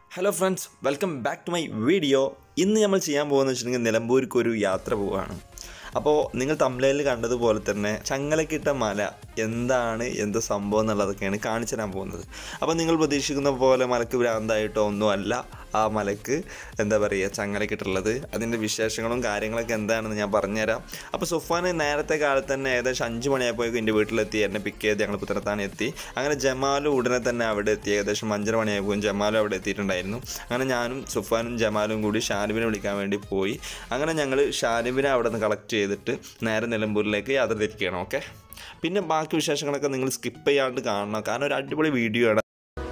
Hello friends welcome back to my video ഇന്ന് നമ്മൾ ചെയ്യാൻ പോകുന്നത് വെച്ചിട്ടുണ്ടെങ്കിൽ നിലമ്പൂർക്ക് ഒരു യാത്ര പോവുകയാണ് അപ്പോൾ നിങ്ങൾ തമിഴിൽ കണ്ടതുപോലെ തന്നെ ചങ്ങലക്കിട്ട മല എന്താണ് എന്ത് സംഭവം എന്നുള്ളതൊക്കെയാണ് കാണിച്ചു തരാൻ പോകുന്നത് അപ്പോൾ നിങ്ങൾ പ്രതീക്ഷിക്കുന്ന പോലെ മലക്ക് ഭ്രാന്തായിട്ടോ ഒന്നുമല്ല ആ മലക്ക് എന്താ പറയുക ചങ്ങലക്കിട്ടുള്ളത് അതിൻ്റെ വിശേഷങ്ങളും കാര്യങ്ങളൊക്കെ എന്താണെന്ന് ഞാൻ പറഞ്ഞുതരാം അപ്പോൾ സുഫാൻ നേരത്തെ കാലത്ത് തന്നെ ഏകദേശം അഞ്ച് മണിയായപ്പോഴേക്കും എൻ്റെ വീട്ടിലെത്തി എന്നെ പിക്ക് ചെയ്ത് ഞങ്ങൾ പുത്തനത്താണ് എത്തി അങ്ങനെ ജമാലും ഉടനെ തന്നെ അവിടെ എത്തി ഏകദേശം അഞ്ചര മണിയായപ്പോൾ ജമാലും അവിടെ എത്തിയിട്ടുണ്ടായിരുന്നു അങ്ങനെ ഞാനും സുഫാനും ജമാലും കൂടി ഷാനിബിനെ വിളിക്കാൻ വേണ്ടി പോയി അങ്ങനെ ഞങ്ങൾ ഷാനിബിനെ അവിടെ നിന്ന് കളക്ട് ചെയ്തിട്ട് നേരെ നിലമ്പൂരിലേക്ക് യാത്ര തിരിക്കുകയാണ് ഓക്കെ പിന്നെ ബാക്കി വിശേഷങ്ങളൊക്കെ നിങ്ങൾ സ്കിപ്പ് ചെയ്യാണ്ട് കാണണം കാരണം ഒരു അടിപൊളി വീഡിയോ ആണ്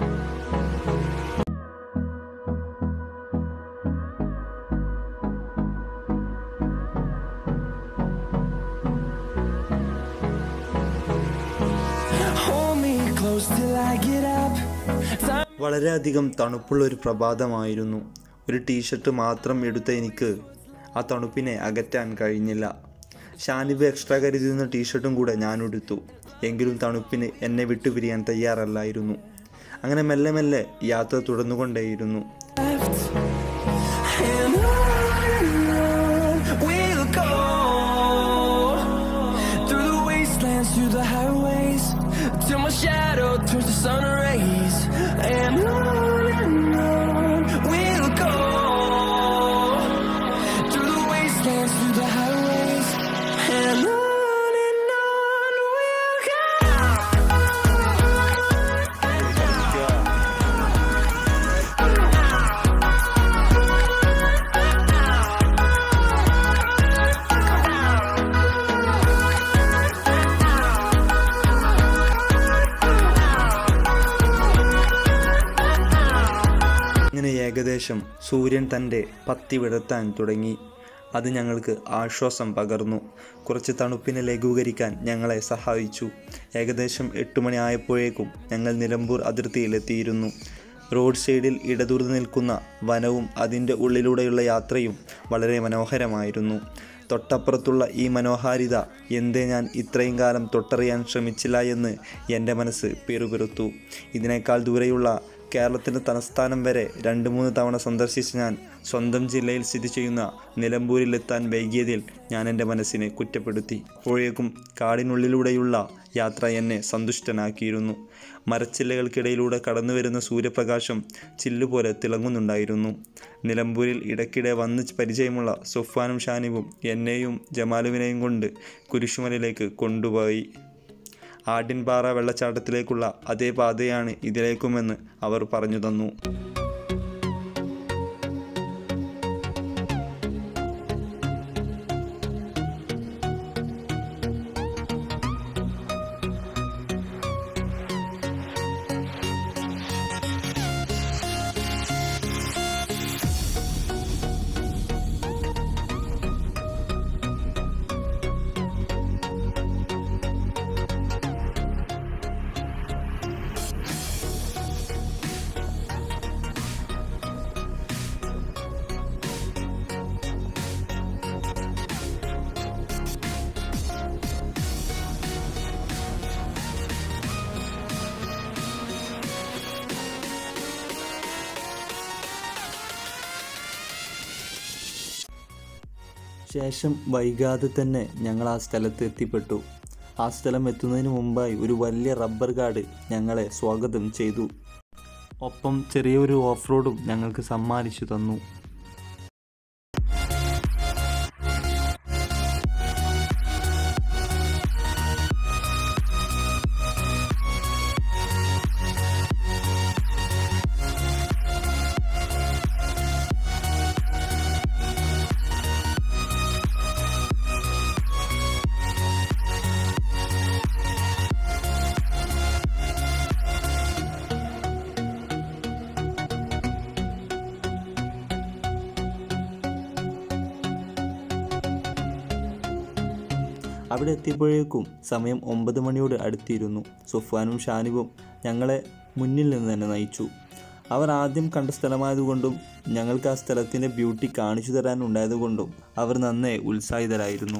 Hold me close till I get up. Time വളരെയധികം തണുപ്പുള്ള ഒരു പ്രഭാതമായിരുന്നു ഒരു ടീഷർട്ട് മാത്രം എടുത്ത എനിക്ക് ആ തണുപ്പിനെ അകറ്റാൻ കഴിഞ്ഞില്ല ഷാനിബ് എക്സ്ട്രാ കരുതുന്ന ടീഷർട്ടും കൂടെ ഞാൻ എടുത്തു എങ്കിലും തണുപ്പിന് എന്നെ വിട്ടുപിരിയാൻ തയ്യാറല്ലായിരുന്നു അങ്ങനെ മെല്ലെ മെല്ലെ യാത്ര തുടർന്നുകൊണ്ടേയിരുന്നു left. And on we'll go. Through the wastelands, through the highways. Till my shadow turns to sun rays. And on and on we'll go. Through the wastelands, through the highways. And on and on we'll go. ഇങ്ങനെ ഏകദേശം സൂര്യൻ തൻ്റെ പത്തി വിടർത്താൻ തുടങ്ങി അത് ഞങ്ങൾക്ക് ആശ്വാസം പകർന്നു കുറച്ച് തണുപ്പിനെ ലഘൂകരിക്കാൻ ഞങ്ങളെ സഹായിച്ചു ഏകദേശം എട്ട് മണി ആയപ്പോഴേക്കും ഞങ്ങൾ നിലമ്പൂർ അതിർത്തിയിലെത്തിയിരുന്നു റോഡ് സൈഡിൽ ഇടതൂർന്ന് നിൽക്കുന്ന വനവും അതിൻ്റെ ഉള്ളിലൂടെയുള്ള യാത്രയും വളരെ മനോഹരമായിരുന്നു തൊട്ടപ്പുറത്തുള്ള ഈ മനോഹാരിത എന്തേ ഞാൻ ഇത്രയും കാലം തൊട്ടറിയാൻ ശ്രമിച്ചില്ല എന്ന് എൻ്റെ മനസ്സ് പിറുപിറുത്തു ഇതിനേക്കാൾ ദൂരെയുള്ള കേരളത്തിൻ്റെ തലസ്ഥാനം വരെ രണ്ട് മൂന്ന് തവണ സന്ദർശിച്ച ഞാൻ സ്വന്തം ജില്ലയിൽ സ്ഥിതി ചെയ്യുന്ന നിലമ്പൂരിലെത്താൻ വൈകിയതിൽ ഞാൻ എൻ്റെ മനസ്സിനെ കുറ്റപ്പെടുത്തി അപ്പോഴേക്കും കാടിനുള്ളിലൂടെയുള്ള യാത്ര എന്നെ സന്തുഷ്ടനാക്കിയിരുന്നു മരച്ചില്ലകൾക്കിടയിലൂടെ കടന്നു വരുന്ന സൂര്യപ്രകാശം ചില്ലുപോലെ തിളങ്ങുന്നുണ്ടായിരുന്നു നിലമ്പൂരിൽ ഇടയ്ക്കിടെ വന്ന് പരിചയമുള്ള സുഫാനും ഷാനിബും എന്നെയും ജമാലുവിനെയും കൊണ്ട് കുരിശുമലയിലേക്ക് കൊണ്ടുപോയി ആഡിൻപാറ വെള്ളച്ചാട്ടത്തിലേക്കുള്ള അതേ പാതയാണ് ഇതിലേക്കുമെന്ന് അവർ പറഞ്ഞു തന്നു ശേഷം വൈകാതെ തന്നെ ഞങ്ങൾ ആ സ്ഥലത്ത് എത്തിപ്പെട്ടു ആ സ്ഥലം എത്തുന്നതിന് മുമ്പായി ഒരു വലിയ റബ്ബർ കാട് ഞങ്ങളെ സ്വാഗതം ചെയ്തു ഒപ്പം ചെറിയൊരു ഓഫ് റോഡും ഞങ്ങൾക്ക് സമ്മാനിച്ചു തന്നു അവിടെ എത്തിയപ്പോഴേക്കും സമയം ഒമ്പത് മണിയോട് അടുത്തിരുന്നു സുഫാനും ഷാനിബും ഞങ്ങളെ മുന്നിൽ നിന്ന് തന്നെ നയിച്ചു അവർ ആദ്യം കണ്ട സ്ഥലമായതുകൊണ്ടും ഞങ്ങൾക്ക് ആ സ്ഥലത്തിൻ്റെ ബ്യൂട്ടി കാണിച്ചു തരാനുണ്ടായതുകൊണ്ടും അവർ നന്നേ ഉത്സാഹിതരായിരുന്നു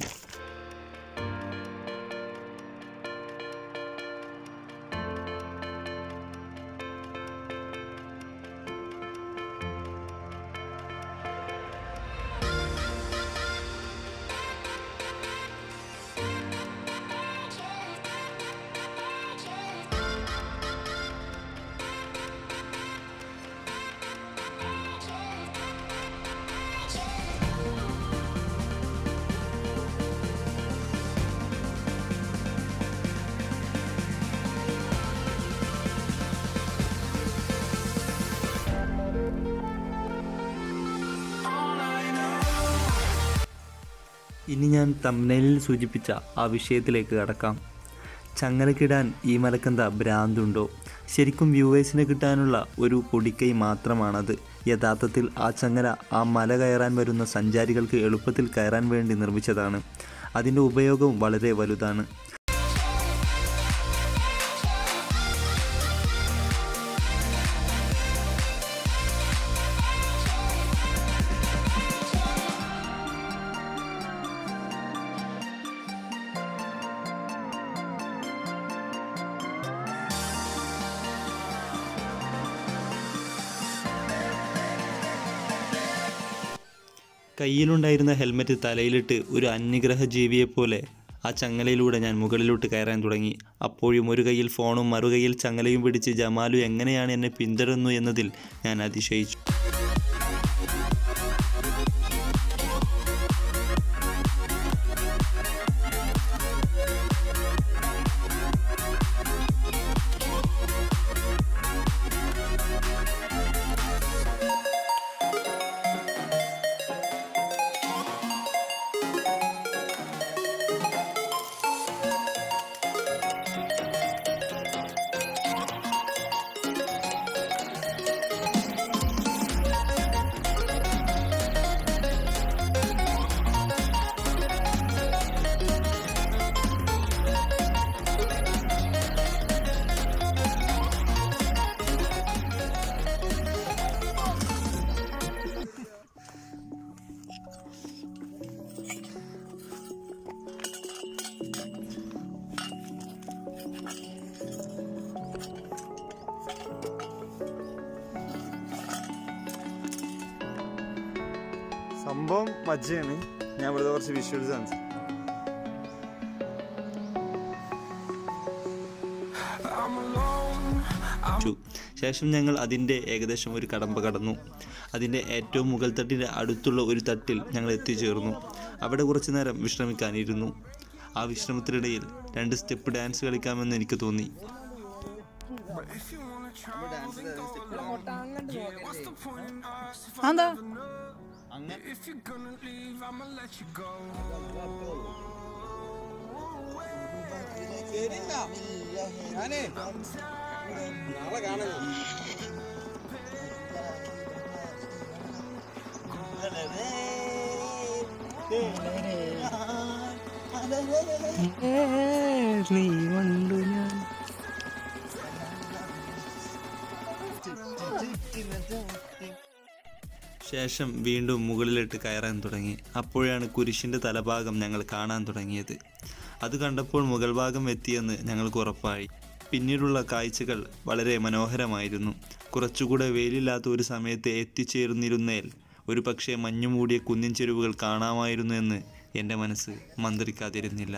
ഇനി ഞാൻ തമ്നയിലിൽ സൂചിപ്പിച്ച ആ വിഷയത്തിലേക്ക് കടക്കാം ചങ്ങലക്കിടാൻ ഈ മലക്കന്ത ഭ്രാന്തുണ്ടോ ശരിക്കും വ്യൂവേഴ്സിന് കിട്ടാനുള്ള ഒരു പൊടിക്കൈ മാത്രമാണത് യഥാർത്ഥത്തിൽ ആ ചങ്ങല ആ മല കയറാൻ വരുന്ന സഞ്ചാരികൾക്ക് എളുപ്പത്തിൽ കയറാൻ വേണ്ടി നിർമ്മിച്ചതാണ് അതിൻ്റെ ഉപയോഗവും വളരെ വലുതാണ് കയ്യിലുണ്ടായിരുന്ന ഹെൽമെറ്റ് തലയിലിട്ട് ഒരു അന്യഗ്രഹ ജീവിയെപ്പോലെ ആ ചങ്ങലയിലൂടെ ഞാൻ മുകളിലോട്ട് കയറാൻ തുടങ്ങി അപ്പോഴും ഒരു കയ്യിൽ ഫോണും മറുകൈയിൽ ചങ്ങലയും പിടിച്ച് ജമാലു എങ്ങനെയാണ് എന്നെ പിന്തുടരുന്നു എന്നതിൽ ഞാൻ അതിശയിച്ചു സംഭവം മജ്ജയാണ് ഞാൻ വെറുതെ കുറച്ച് വിഷ്വൽസ് കാണിച്ചു ചു. ശേഷം ഞങ്ങൾ അതിൻ്റെ ഏകദേശം ഒരു കടമ്പ കടന്നു അതിൻ്റെ ഏറ്റവും മുകൾ തട്ടിൻ്റെ അടുത്തുള്ള ഒരു തട്ടിൽ ഞങ്ങൾ എത്തിച്ചേർന്നു അവിടെ കുറച്ചു നേരം വിശ്രമിക്കാനിരുന്നു ആ വിശ്രമത്തിനിടയിൽ രണ്ട് സ്റ്റെപ്പ് ഡാൻസ് കളിക്കാമെന്ന് എനിക്ക് തോന്നി എന്താ നീ കണ്ടു ഞാൻ ശേഷം വീണ്ടും മുകളിലിട്ട് കയറാൻ തുടങ്ങി അപ്പോഴാണ് കുരിശിൻ്റെ തലഭാഗം ഞങ്ങൾ കാണാൻ തുടങ്ങിയത് അത് കണ്ടപ്പോൾ മുകൾ ഭാഗം എത്തിയെന്ന് ഞങ്ങൾക്ക് ഉറപ്പായി പിന്നീടുള്ള കാഴ്ചകൾ വളരെ മനോഹരമായിരുന്നു കുറച്ചുകൂടെ വെയിലില്ലാത്ത ഒരു സമയത്ത് എത്തിച്ചേർന്നിരുന്നേൽ ഒരു പക്ഷേ മഞ്ഞുമൂടിയ കുന്നിൻ ചെരുവുകൾ കാണാമായിരുന്നു എന്ന് എൻ്റെ മനസ്സ് മന്ത്രിക്കാതിരുന്നില്ല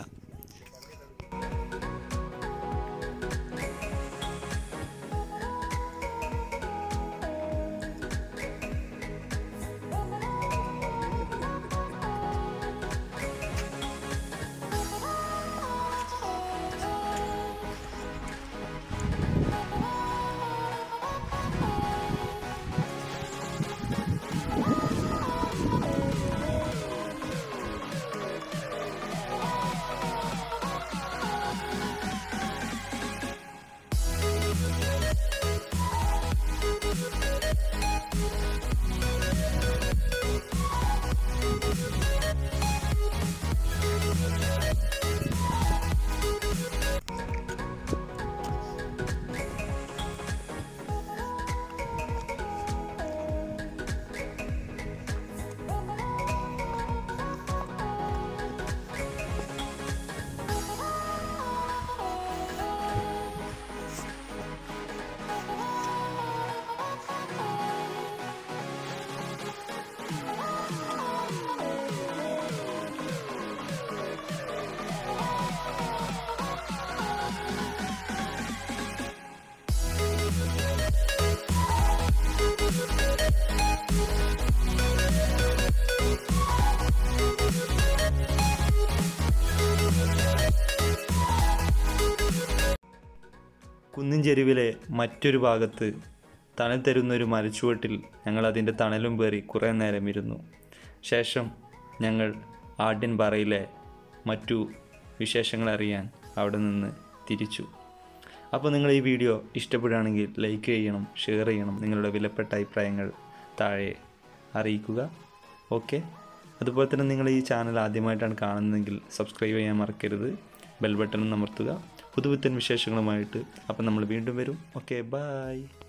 കുന്നിൻ ചെരുവിലെ മറ്റൊരു ഭാഗത്ത് തണൽ തരുന്ന ഒരു മരച്ചുവട്ടിൽ ഞങ്ങൾ അതിൻ്റെ തണലും പേറി കുറേ നേരം ഇരുന്നു ശേഷം ഞങ്ങൾ ആഢ്യൻപാറയിലെ മറ്റു വിശേഷങ്ങൾ അറിയാൻ അവിടെ നിന്ന് തിരിച്ചു അപ്പോൾ നിങ്ങൾ ഈ വീഡിയോ ഇഷ്ടപ്പെടുകയാണെങ്കിൽ ലൈക്ക് ചെയ്യണം ഷെയർ ചെയ്യണം നിങ്ങളുടെ വിലപ്പെട്ട അഭിപ്രായങ്ങൾ താഴെ അറിയിക്കുക ഓക്കെ അതുപോലെ തന്നെ നിങ്ങൾ ഈ ചാനൽ ആദ്യമായിട്ടാണ് കാണുന്നതെങ്കിൽ സബ്സ്ക്രൈബ് ചെയ്യാൻ മറക്കരുത് ബെൽ ബട്ടൺ അമർത്തുക പുതുപുത്തൻ വിശേഷങ്ങളുമായിട്ട് അപ്പം നമ്മൾ വീണ്ടും വരും ഓക്കെ ബായ്